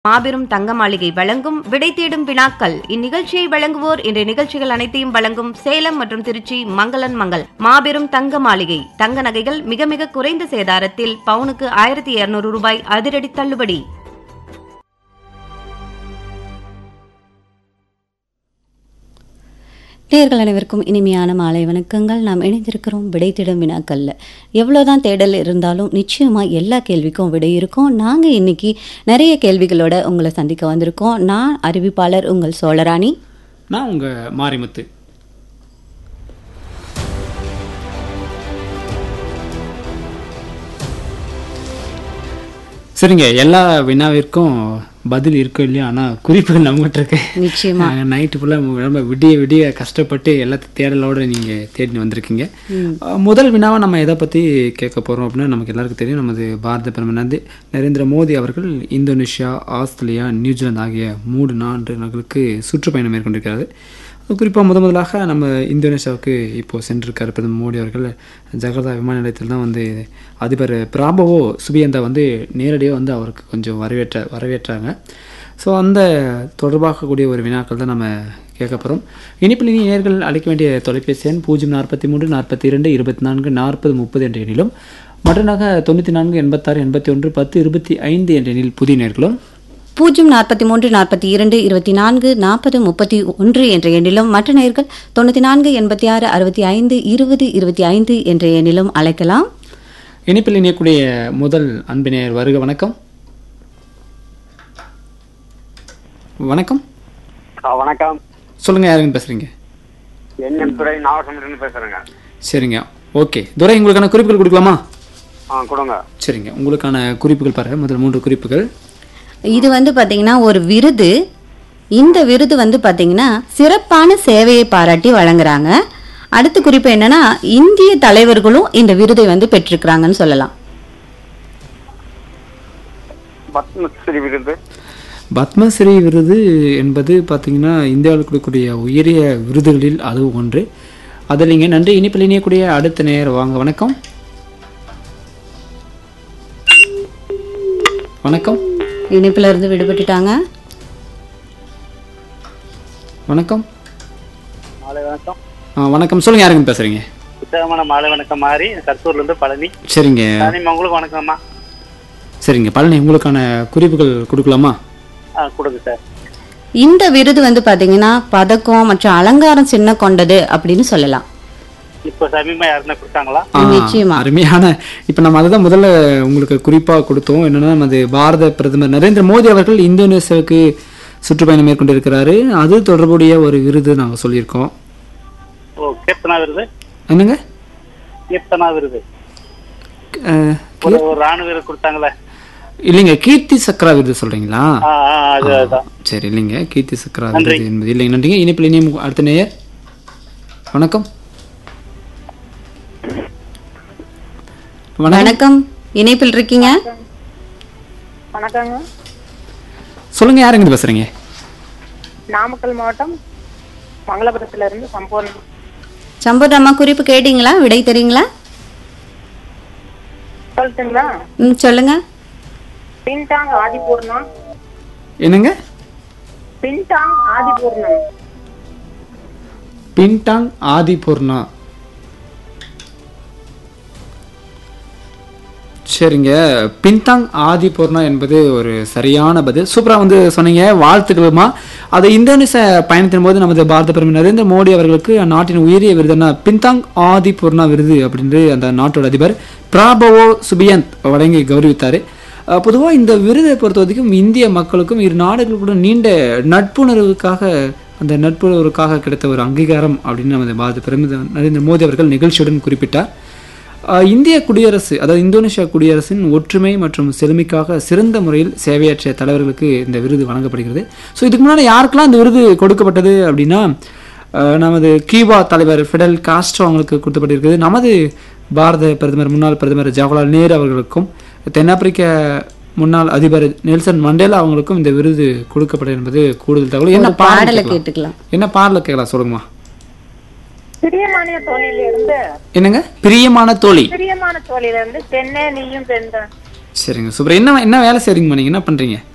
மாபெரும் தங்க மாளிகை வழங்கும் விடை தேடும் வினாக்கள் இந்நிகழ்ச்சியை வழங்குவோர் இன்றைய நிகழ்ச்சிகள் அனைத்தையும் வழங்கும் சேலம் மற்றும் திருச்சி மங்களன் மங்கள் மாபெரும் தங்க மாளிகை தங்க நகைகள் மிக மிக குறைந்த சேதாரத்தில் பவுனுக்கு ஆயிரத்தி இருநூறு ரூபாய் அதிரடி தள்ளுபடி நேர்கள் அனைவருக்கும் இனிமையான மாலை வணக்கங்கள் நாம் இணைந்திருக்கிறோம் விடை தேடும் வினாக்கல்ல எவ்வளோதான் தேடல் இருந்தாலும் நிச்சயமாக எல்லா கேள்விக்கும் விடை இருக்கும் நாங்கள் இன்னைக்கு நிறைய கேள்விகளோட உங்களை சந்திக்க வந்திருக்கோம் நான் அறிவிப்பாளர் உங்கள் சோழராணி நான் உங்க மாரிமுத்து சரிங்க எல்லா வினாவிற்கும் பதில் இருக்கும் இல்லையா ஆனால் குறிப்புகள் நம்மகிட்ட இருக்கு நிச்சயமா நைட்டு ஃபுல்லாக ரொம்ப விடிய விடிய கஷ்டப்பட்டு எல்லாத்தையும் தேடலோட நீங்கள் தேடி வந்திருக்கீங்க அஹ், முதல் வினாவை நம்ம எதை பற்றி கேட்க போகிறோம் அப்படின்னா நமக்கு எல்லாருக்கும் தெரியும் நமது பாரத பிரதமர் நந்தி நரேந்திர மோடி அவர்கள் இந்தோனேஷியா ஆஸ்திரேலியா நியூசிலாந்து ஆகிய மூன்று நாடுகளுக்கு சுற்றுப்பயணம் மேற்கொண்டிருக்கிறாரு குறிப்பாக முத முதலாக நம்ம இந்தோனேஷியாவுக்கு இப்போது சென்றிருக்கார் பிரதமர் மோடி அவர்கள் ஜகர்தா விமான நிலையத்தில் தான் வந்து அதிபர் பிராபவோ சுபியந்தா வந்து நேரடியாக வந்து அவருக்கு கொஞ்சம் வரவேற்ற வரவேற்றாங்க ஸோ அந்த தொடர்பாக கூடிய ஒரு வினாக்கள் தான் நம்ம கேட்க போகிறோம் இனிப்பில் இனி நேர்கள் அழைக்க வேண்டிய தொலைபேசி எண் பூஜ்ஜியம் நாற்பத்தி மூன்று நாற்பத்தி இரண்டு இருபத்தி நான்கு நாற்பது முப்பது என்ற எண்ணிலும் மற்றனாக தொண்ணூற்றி நான்கு எண்பத்தாறு எண்பத்தி ஒன்று பத்து இருபத்தி ஐந்து என்ற எண்ணில் புதிய நேர்களும் பூஜ்ஜியம் நாற்பத்தி மூன்று நாற்பத்தி இரண்டு இருபத்தி நான்கு நாற்பது முப்பத்தி ஒன்று என்ற எண்ணிலும் மற்ற நேர்கள் தொண்ணூற்றி நான்கு எண்பத்தி ஆறு அறுபத்தி ஐந்து இருபது இருபத்தி ஐந்து என்ற எண்ணிலும் அழைக்கலாம் இனிப்பில் இணையக்கூடிய முதல் அன்பினர் வருக வணக்கம் வணக்கம் ஆ, வணக்கம் சொல்லுங்க யாருங்க பேசுறீங்க என்எம் துறை நாகசந்திரன் பேசுறேங்க சரிங்க ஓகே துரை உங்களுக்கான குறிப்புகள் கொடுக்கலாமா ஆ கொடுங்க சரிங்க உங்களுக்கான குறிப்புகள் பாருங்க முதல் மூன்று குறிப்புகள் இது வந்து பாத்தீங்கன்னா ஒரு விருது இந்த விருது வந்து பாத்தீங்கன்னா சிறப்பான சேவையை பாராட்டி வழங்குறாங்க அடுத்த குறிப்பு என்னன்னா இந்திய தலைவர்களும் இந்த விருதை வந்து பெற்றிருக்கிறாங்கன்னு சொல்லலாம் பத்மஸ்ரீ விருது பத்மஸ்ரீ விருது என்பது பார்த்தீங்கன்னா இந்தியாவில் கொடுக்கக்கூடிய உயரிய விருதுகளில் அதுவும் ஒன்று அதில் நன்றி இனிப்பில் இணையக்கூடிய அடுத்த நேர் வாங்க வணக்கம் வணக்கம் இணைப்புல இருந்து விடுபட்டுட்டாங்க வணக்கம் மாலை வணக்கம் ஆ, வணக்கம் சொல்லுங்க யாருங்க பேசுறீங்க புத்தகமான மாலை வணக்கம் மாறி கருத்தூர்ல இருந்து பழனி சரிங்க பழனி உங்களுக்கு வணக்கம்மா சரிங்க பழனி உங்களுக்கான குறிப்புகள் கொடுக்கலாமா ஆ கொடுங்க சார் இந்த விருது வந்து பாத்தீங்கன்னா பதக்கம் மற்றும் அலங்காரம் சின்ன கொண்டது அப்படின்னு சொல்லலாம் இப்போ சமீபமா யாருன்னா கொடுத்தாங்களா ஆ, நிச்சயமா. அருமையான இப்ப நம்ம அதுதான் முதல்ல உங்களுக்கு குறிப்பா கொடுத்தோம் என்னன்னா நமது பாரத பிரதமர் நரேந்திர மோடி அவர்கள் இந்தோனேசியாவுக்கு சுற்றுப்பயணம் மேற்கொண்டிருக்கிறாரு அது தொடர்புடைய ஒரு விருது நாங்க சொல்லியிருக்கோம் ஓ கீர்த்தனா விருது என்னங்க கீர்த்தனா விருது அஹ், ஒரு ஒரு ராணுவ வீரர் கொடுத்தாங்களே இல்லைங்க கீர்த்தி சக்ரா விருது சொல்றீங்களா ஆ ஆ அது அதுதான் சரி இல்லைங்க கீர்த்தி சக்ரா விருது என்பது இல்லைங்க நன்றிங்க இனிப்பில் இனியும் அடுத்த நேயர் வணக்கம் வணக்கம் வணக்கம் இணைப்பில் இருக்கீங்க வணக்கங்க சொல்லுங்க யாருங்க இது பேசுறீங்க நாமக்கல் மாவட்டம் மங்களபுரத்துல இருந்து சம்பூர்ணம் சம்பூர்ணம்மா குறிப்பு கேட்டீங்களா விடை தெரியுங்களா சொல்லட்டுங்களா ம் சொல்லுங்க பின்டாங் ஆதிபூர்ணா என்னங்க பின்டாங் ஆதிபூர்ணம் பின்டாங் ஆதிபூர்ணா சரிங்க பின்தாங் ஆதிபூர்ணா என்பது ஒரு சரியான பதில் சூப்பரா வந்து சொன்னீங்க வாழ்த்துக்களுமா அது இந்தோனேசிய பயணத்தின் போது நமது பாரத பிரதமர் நரேந்திர மோடி அவர்களுக்கு அந்நாட்டின் உயரிய விருதுனா பின்தாங் ஆதிபூர்ணா விருது அப்படின்னு அந்த நாட்டோட அதிபர் பிராபவோ சுபியந்த் வழங்கி கௌரவித்தாரு அஹ் பொதுவா இந்த விருதை பொறுத்த வரைக்கும் இந்திய மக்களுக்கும் இரு நாடுகளுக்கும் நீண்ட நட்புணர்வுக்காக அந்த நட்புணர்வுக்காக கிடைத்த ஒரு அங்கீகாரம் அப்படின்னு நமது பாரத பிரதமர் நரேந்திர மோடி அவர்கள் நிகழ்ச்சியுடன் குறிப்பிட்டார் அஹ் இந்திய குடியரசு அதாவது இந்தோனேஷியா குடியரசின் ஒற்றுமை மற்றும் செழுமைக்காக சிறந்த முறையில் சேவையாற்றிய தலைவர்களுக்கு இந்த விருது வழங்கப்படுகிறது ஸோ இதுக்கு முன்னாடி யாருக்கெல்லாம் இந்த விருது கொடுக்கப்பட்டது அப்படின்னா அஹ் நமது கியூபா தலைவர் ஃபிடல் காஸ்ட்ரோ அவங்களுக்கு கொடுக்கப்பட்டிருக்கிறது நமது பாரத பிரதமர் முன்னாள் பிரதமர் ஜவஹர்லால் நேரு அவர்களுக்கும் தென்னாப்பிரிக்க முன்னாள் அதிபர் நெல்சன் மண்டேலா அவங்களுக்கும் இந்த விருது கொடுக்கப்பட்டது என்பது கூடுதல் தகவல் என்ன ஒரு பாடலை பாடல கேட்டுக்கலாம் என்ன பாடல கேட்கலாம் சொல்லுங்கம்மா பிரியமான தோழியில இருந்து என்னங்க பிரியமான தோழி பிரியமான தோழியில இருந்து பெண்ணே நீயும் பெண்தான் சரிங்க சூப்பர் என்ன என்ன வேலை செய்றீங்கம்மா நீங்க என்ன பண்றீங்க